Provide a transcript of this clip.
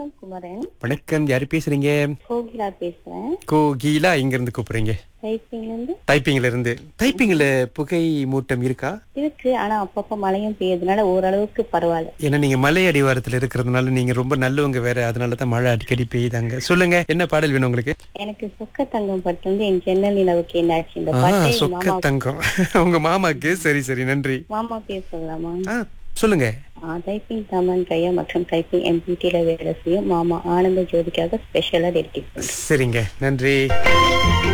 வணக்கம் குமரன் வணக்கம் யாரு பேசுறீங்க கோகிலா பேசுறேன் கோகிலா இங்க இருந்து கூப்பிடுறீங்க டைப்பிங்ல இருந்து டைப்பிங்ல இருந்து டைப்பிங்ல புகை மூட்டம் இருக்கா இருக்கு ஆனா அப்பப்ப மழையும் பெய்யறதுனால ஓரளவுக்கு பரவாயில்ல ஏன்னா நீங்க மலை அடிவாரத்துல இருக்கிறதுனால நீங்க ரொம்ப நல்லவங்க வேற அதனால தான் மழை அடிக்கடி பெய்யுதாங்க சொல்லுங்க என்ன பாடல் வேணும் உங்களுக்கு எனக்கு சொக்க தங்கம் பட்டு வந்து என் ஜன்னல் நிலவுக்கு என்னாச்சு இந்த ஆ பாட்டை சொக்க மாமா தங்கம் உங்க மாமாக்கு சரி சரி நன்றி மாமா பேர் சொல்லலாமா ஆ சொல்லுங்க டைப்பிங் தாமன் கையா மற்றும் டைப்பிங் எம்பிடில வேலை செய்யும் மாமா ஆனந்த ஜோதிக்காக ஸ்பெஷலா டெடிக்கேட் சரிங்க நன்றி